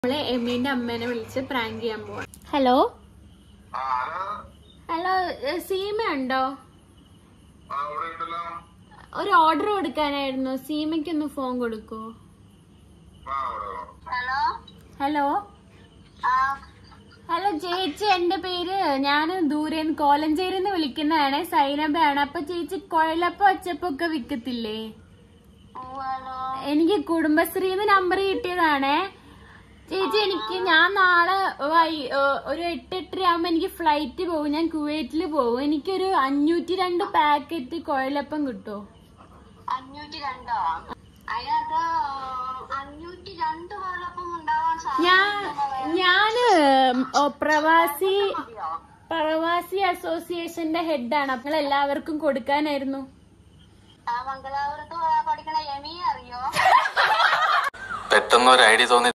നമ്മള് എമീന്റെ അമ്മേനെ വിളിച്ച് പ്രാങ്ക് ചെയ്യാൻ പോവാ ഹലോ ഹലോ ഏ, സീമ ഉണ്ടോ ഒരു ഓർഡർ കൊടുക്കാനായിരുന്നു സീമയ്ക്കൊന്ന് ഫോൺ കൊടുക്കോ ഹലോ ഹലോ ആ ഹലോ ചേച്ചി എന്റെ പേര് ഞാൻ ദൂരെ കോലഞ്ചേരിന്ന് വിളിക്കുന്നതാണ് സൈനബാണ് അപ്പൊ ചേച്ചി കുഴലപ്പം അച്ചപ്പൊക്കെ വിൽക്കത്തില്ലേ ഹലോ എനിക്ക് കുടുംബശ്രീന്ന് നമ്പർ കിട്ടിയതാണേ ചേച്ചി എനിക്ക് ഞാൻ നാളെ വൈ- ഏഹ് ഒരു എട്ട് എട്ടര ആവുമ്പോ എനിക്ക് ഫ്ലൈറ്റ് പോകും ഞാൻ കുവൈറ്റിൽ പോകും എനിക്കൊരു അഞ്ഞൂറ്റി രണ്ട് പാക്കറ്റ് കുഴലപ്പം കിട്ടുമോ അഞ്ഞൂറ്റി രണ്ടോ അതിനകത്ത് അഞ്ഞൂറ്റി രണ്ട് വെള്ളപ്പം ഉണ്ടാവാൻ ഞാൻ സാധ്യത ഞാന് ഓ, പ്രവാസി പ്രവാസി അസോസിയേഷന്റെ ഹെഡാണ് അപ്പോൾ എല്ലാവർക്കും കൊടുക്കാനായിരുന്നു ആ മംഗലാപുരത്ത് പഠിക്കണ എമിയെ അറിയോ പെട്ടെന്ന് ഒരു ഐഡിയ തോന്നി